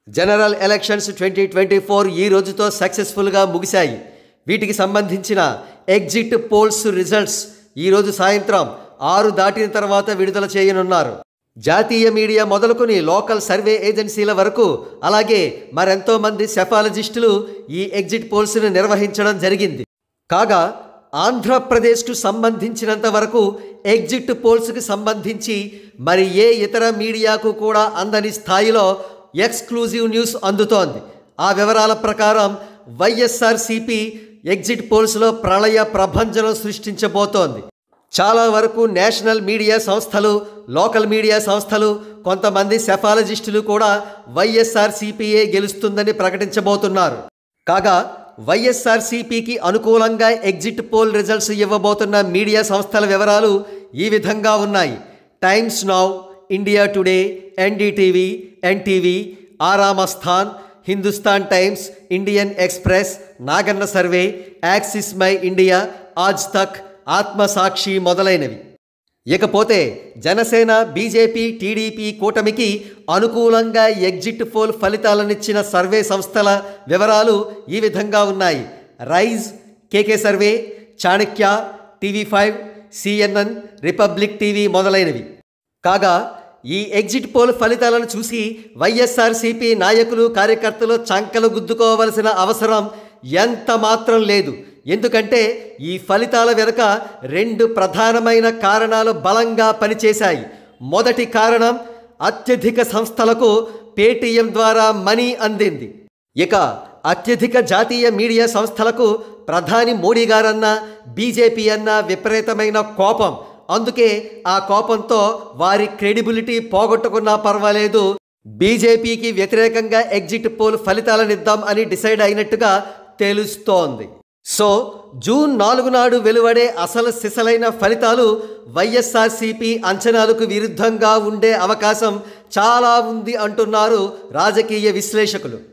general elections twenty twenty four ఈ రోజుతో సక్సెస్ఫుల్గా ముగిశాయి వీటికి సంబంధించిన ఎగ్జిట్ పోల్స్ రిజల్ట్స్ ఈరోజు సాయంత్రం ఆరు దాటిన తర్వాత విడుదల చేయనున్నారు జాతీయ మీడియా మొదలుకొని లోకల్ సర్వే ఏజెన్సీల వరకు అలాగే మరెంతో మంది సెఫాలజిస్టులు ఈ ఎగ్జిట్ పోల్స్ను నిర్వహించడం జరిగింది కాగా ఆంధ్రప్రదేశ్కు సంబంధించినంత వరకు ఎగ్జిట్ పోల్స్కి సంబంధించి మరి ఏ ఇతర మీడియాకు కూడా అందని స్థాయిలో ఎక్స్క్లూజివ్ న్యూస్ అందుతోంది ఆ వివరాల ప్రకారం వైఎస్ఆర్సిపి ఎగ్జిట్ పోల్స్లో ప్రళయ ప్రభంజనం సృష్టించబోతోంది చాలా వరకు నేషనల్ మీడియా సంస్థలు లోకల్ మీడియా సంస్థలు కొంతమంది సెఫాలజిస్టులు కూడా వైఎస్ఆర్సీపీఏ గెలుస్తుందని ప్రకటించబోతున్నారు కాగా వైఎస్ఆర్సీపీకి అనుకూలంగా ఎగ్జిట్ పోల్ రిజల్ట్స్ ఇవ్వబోతున్న మీడియా సంస్థల వివరాలు ఈ విధంగా ఉన్నాయి Times Now India Today NDTV NTV ఆరామస్థాన్ Hindustan Times Indian Express Naganna survey Axis My India Aaj Tak Aatmasakshi మొదలైనవి ఇకపోతే జనసేన బీజేపీ టీడీపీ కూటమికి అనుకూలంగా ఎగ్జిట్ పోల్ ఫలితాలనిచ్చిన సర్వే సంస్థల వివరాలు ఈ విధంగా ఉన్నాయి rise KK survey Chanakya TV five CNN republic TV మొదలైనవి కాగా ఈ ఎగ్జిట్ పోల్ ఫలితాలను చూసి వైఎస్ఆర్సీపీ నాయకులు కార్యకర్తలు చంకలు గుద్దుకోవలసిన అవసరం ఎంత మాత్రం లేదు ఎందుకంటే ఈ ఫలితాల వెనుక రెండు ప్రధానమైన కారణాలు బలంగా పనిచేశాయి మొదటి కారణం అత్యధిక సంస్థలకు పేటీఎం ద్వారా మనీ అందింది ఇక అత్యధిక జాతీయ మీడియా సంస్థలకు ప్రధాని మోడీ గారన్న బీజేపీ అన్న విపరీతమైన కోపం అందుకే ఆ కోపంతో వారి క్రెడిబిలిటీ పోగొట్టుకున్నా పర్వాలేదు బీజేపీకి వ్యతిరేకంగా ఎగ్జిట్ పోల్ ఫలితాలనిద్దాం అని డిసైడ్ అయినట్టుగా తెలుస్తోంది సో జూన్ నాలుగు నాడు వెలువడే అసలు సిసలైన ఫలితాలు వైఎస్ఆర్సీపీ అంచనాలకు విరుద్ధంగా ఉండే అవకాశం చాలా ఉంది అంటున్నారు రాజకీయ విశ్లేషకులు